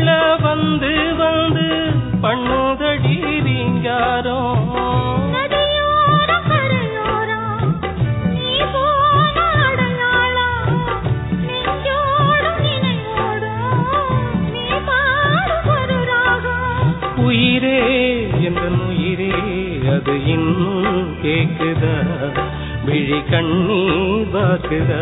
மெல்ல வந்து வந்து பண்ணுதடி ரீங்காரம் நதியோரம் கரையோரம் நீ போன அடையாளம் நெஞ்சோடும் நினைவோடும் நீ பாடும் ஒரு ராகம் உயிரே என்ற உயிரே அது இன்னும் கேக்குதா விழி கண்ணீர் வாக்குதா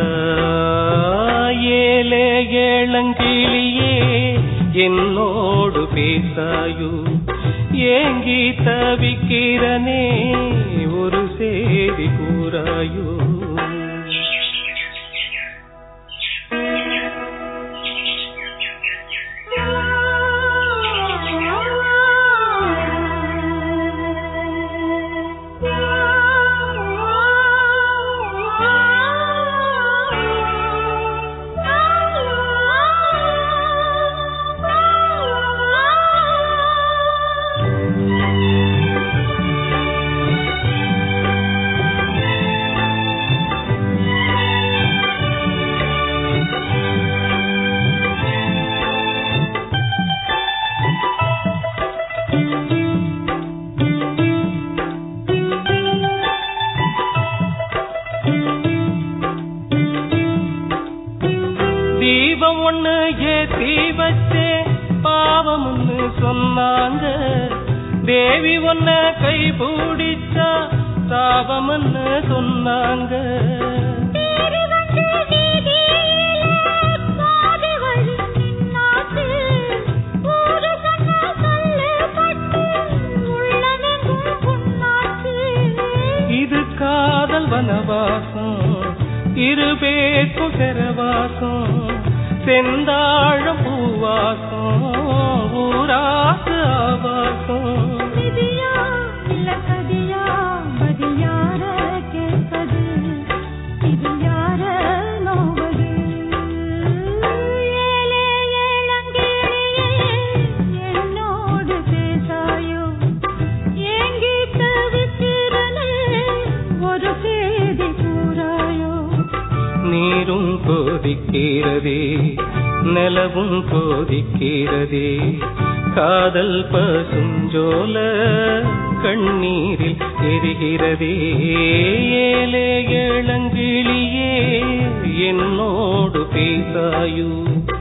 ஏலே ஏளங்கிளியே என்னோடு பேசாயோ ஏங்கி தவிக்கிறனே ஒரு செய்தி கூறாயோ தீபம் ஒண்ணு ஏத்தி வச்சே பாவம் ஒண்ணு சொன்னாங்க தேவி ஒன்ன கை பிடிச்சா சாபம்னு சொன்னாங்க தேடி வந்து வீதியிலே பாதி வழி நின்னாச்சு. ஊரு சொன்ன சொல்லு பட்டு உள்ளமெங்கும் புண்ணாச்சு. இது காதல் வனவாசம் இரு பேர்க்கும் செரவாசம் செந்தாழம் பூவாசம் ஊராசு ஆவாசம் விதியா இல்ல கதியா பதில் யார கேட்பது இது யார நோவது ஏலே ஏழங்கிளியே என்னோடு பேசாயோ ஏங்கி தவிக்கிறனே ஒரு செய்தி கூறாயோ நீரும் கோதிக்கிறதே நிலவும் கோதிக்கிறதே காதல் பசுஞ்சோல கண்ணீரில் எரிகிறதே ஏலே இளங்கிளியே என்னோடு பேசாயோ